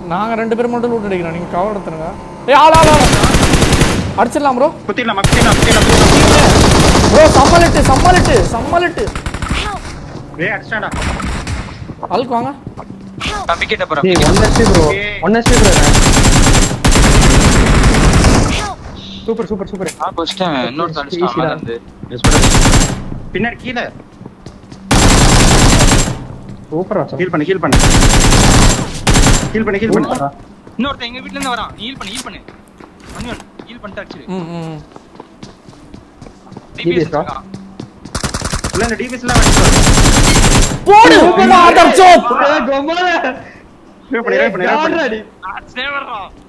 நாங்க ரெண்டு பேரும் மட்டும் லூட் அடிக்கிறோம் நீங்க கவர் எடுத்துருங்க ஏய் ஆள் ஆள் ஆள் அடிச்சிடலாம் ப்ரோ குத்திடலாமா குத்திடலாம் குத்திடலாம் ப்ரோ சம்மலிட்டு சம்மலிட்டு சம்மலிட்டு ஏய் அடிச்சாடா அழுக்கு வாங்க நான் விக்கெட்ட போறேன் ஏய் one HP bro one HP bro super super super நான் ஃபர்ஸ்ட் இன்னொரு அடிச்சிட்டான் மேல இருந்து பின்னாடி கீழே சூப்பர் வாசம் ஹீல் பண்ணு ஹீல் பண்ணு ஹீல் பண்ணு ஹீல் பண்ணு இன்னொருத்தன் எங்க வீட்ல இருந்து வரான் ஹீல் பண்ணு ஹீல் பண்ணு அன்னியன் ஹீல் பண்ணிட்டு ஆக்சுவலி ம் ம் டிபிஎஸ் DBS இருக்கான் இல்ல இந்த டிவிஸ்லாம் வாங்கிட்டு போடு மாதர் சோப் கோமால ரிவைவ் பண்ணு ரிவைவ் பண்ணு ரிவைவ் பண்ணு அடி சேவர்றா